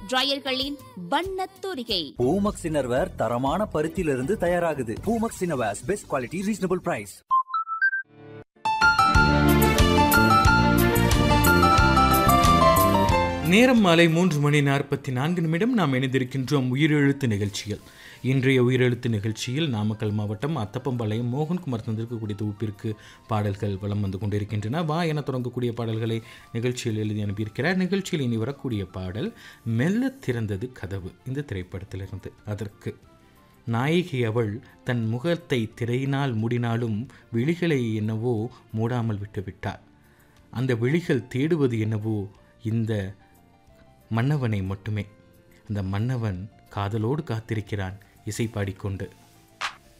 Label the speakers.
Speaker 1: டிரையர்களின் வண்ணத் தூரிகை
Speaker 2: பூமக்ஸ் இன்னர்வேர் தரமான பருத்தியிலிருந்து தயாராகுது Poomex innerwears best quality reasonable price
Speaker 3: நேரம் மாலை மூன்று மணி நாற்பத்தி நான்கு நிமிடம் நாம் இணைந்திருக்கின்றோம் உயிரெழுத்து நிகழ்ச்சியில் இன்றைய உயிரெழுத்து நிகழ்ச்சியில் நாமக்கல் மாவட்டம் அத்தப்பம்பாளையம் மோகன்குமார் தந்திருக்கக்கூடிய தொகுப்பிற்கு பாடல்கள் வலம் வந்து கொண்டிருக்கின்றன வா என தொடங்கக்கூடிய பாடல்களை நிகழ்ச்சியில் எழுதி அனுப்பியிருக்கிறார் நிகழ்ச்சியில் இனி வரக்கூடிய பாடல் மெல்ல திறந்தது கதவு இந்த திரைப்படத்திலிருந்து அதற்கு நாயகி அவள் தன் முகத்தை திரையினால் மூடினாலும் விழிகளை என்னவோ மூடாமல் விட்டுவிட்டாள் அந்த விழிகள் தேடுவது என்னவோ இந்த மன்னவனை மட்டுமே அந்த மன்னவன் காதலோடு காத்திருக்கிறான் இசை பாடிக்கொண்டு